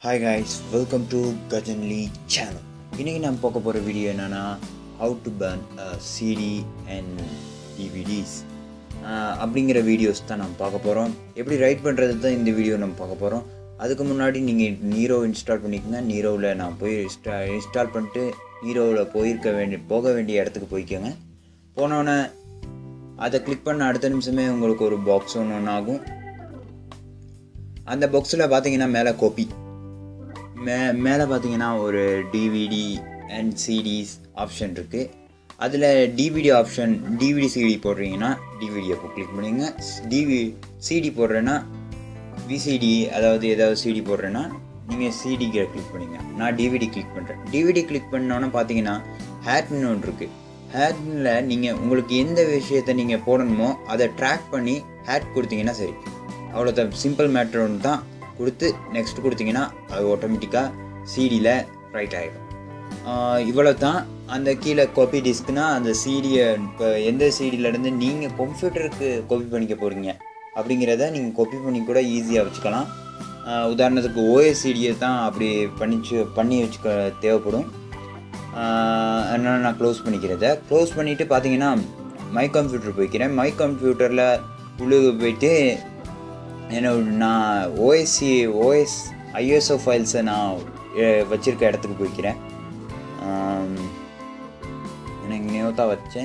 hi guys welcome to கஜன்லி channel இன்றைக்கி நம்ம பார்க்க போகிற வீடியோ என்னென்னா how to burn CD and DVDs அப்படிங்கிற வீடியோஸ் தான் நம்ம பார்க்க போகிறோம் எப்படி ரைட் பண்ணுறது தான் இந்த வீடியோ நம்ம பார்க்க போகிறோம் அதுக்கு முன்னாடி நீங்கள் நீரோ இன்ஸ்டால் பண்ணிக்கோங்க நீரோவில் நான் போய் இன்ஸ்டா இன்ஸ்டால் பண்ணிட்டு நீரோவில் போயிருக்க வேண்டிய போக வேண்டிய இடத்துக்கு போய்க்கோங்க போனோன்னே அதை கிளிக் பண்ண அடுத்த நிமிஷமே உங்களுக்கு ஒரு பாக்ஸ் ஒன்று ஒன்று ஆகும் அந்த பாக்ஸில் பார்த்தீங்கன்னா மேலே கோப்பி மே மேலே பார்த்தீங்கன்னா ஒரு டிவிடி அண்ட் சிடிஸ் ஆப்ஷன் இருக்குது அதில் டிவிடி ஆப்ஷன் டிவிடி சிடி போடுறீங்கன்னா டிவிடி அப்போ கிளிக் பண்ணுங்க டிவி சிடி போடுறேன்னா விசிடி அதாவது ஏதாவது சிடி போடுறேன்னா நீங்கள் சிடிக்கு கிளிக் பண்ணுங்க நான் டிவிடி கிளிக் பண்ணுறேன் டிவிடி கிளிக் பண்ணோன்னே பார்த்தீங்கன்னா ஹேட்னு ஒன்று இருக்குது ஹேட்னில் நீங்கள் உங்களுக்கு எந்த விஷயத்தை நீங்கள் போடணுமோ அதை ட்ராக் பண்ணி ஹேட் கொடுத்தீங்கன்னா சரி அவ்வளோதான் சிம்பிள் மேட்ரு ஒன்று தான் கொடுத்து நெக்ஸ்ட் கொடுத்தீங்கன்னா அது ஆட்டோமேட்டிக்காக சிடியில் ரைட் ஆகிடும் இவ்வளோ தான் அந்த கீழே காப்பி டிஸ்க்னா அந்த சிடியை இப்போ எந்த சிடியிலேருந்து நீங்கள் கம்ப்யூட்டருக்கு காப்பி பண்ணிக்க போகிறீங்க அப்படிங்கிறத நீங்கள் காப்பி பண்ணி கூட ஈஸியாக வச்சுக்கலாம் ஆஹ் உதாரணத்துக்கு ஓஎஸ்சிடியை தான் அப்படி பண்ணிச்சு பண்ணி வச்சுக்க தேவைப்படும் ஆஹ் அதனால நான் க்ளோஸ் பண்ணிக்கிறத க்ளோஸ் பண்ணிவிட்டு பார்த்தீங்கன்னா மை கம்ப்யூட்டர் போய்க்கிறேன் மை கம்ப்யூட்டரில் உள்ளுக்கு போயிட்டு என்ன நான் ஓஎஸ்சி ஓஎஸ் ஐஎஸ்ஓ ஃபைல்ஸை நான் எ- வச்சிருக்க இடத்துக்கு போய்க்கிறேன் ஆம், எனக்கு நியூத்தாக வச்சேன்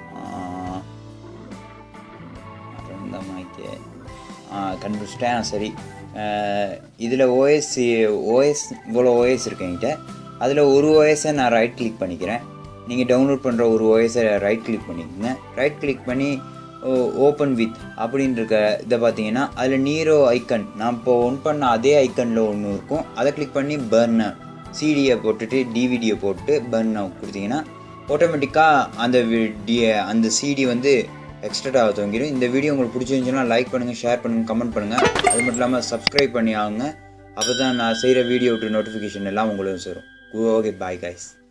அந்த மைக்கே கண்டுபிடிச்சிட்டேன் சரி இதில் ஓஎஸ் ஓஎஸ் இவ்வளோ ஓஎஸ் இருக்கு என்கிட்ட அதில் ஒரு ஓஎஸை நான் ரைட் கிளிக் பண்ணிக்கிறேன் நீங்கள் டவுன்லோட் பண்ணுற ஒரு ஓஎஸை ரைட் கிளிக் பண்ணிக்கோங்க ரைட் கிளிக் பண்ணி ஓப்பன் வித் அப்படின்னு இருக்க இதை பார்த்தீங்கன்னா அதில் நீரோ ஐக்கன் நான் இப்போ ஒன் பண்ண அதே ஐக்கனில் ஒன்று இருக்கும் அதை கிளிக் பண்ணி பர்ன் சிடியை போட்டுட்டு டிவிடியை போட்டு பர்ன் கொடுத்தீங்கன்னா ஆட்டோமேட்டிக்காக அந்த வி- டி அந்த சிடி வந்து எக்ஸ்ட்ரா ஆக துவங்கிடும் இந்த வீடியோ உங்களுக்கு பிடிச்சிருந்துச்சுன்னா லைக் பண்ணுங்கள் ஷேர் பண்ணுங்கள் கமெண்ட் பண்ணுங்கள் அது மட்டும் இல்லாமல் சப்ஸ்கிரைப் பண்ணி ஆகுங்க அப்போ தான் நான் செய்கிற வீடியோ விட்டு நோட்டிஃபிகேஷன் எல்லாம் உங்களுக்கு சேரும் ஓகே பாய் கைஸ்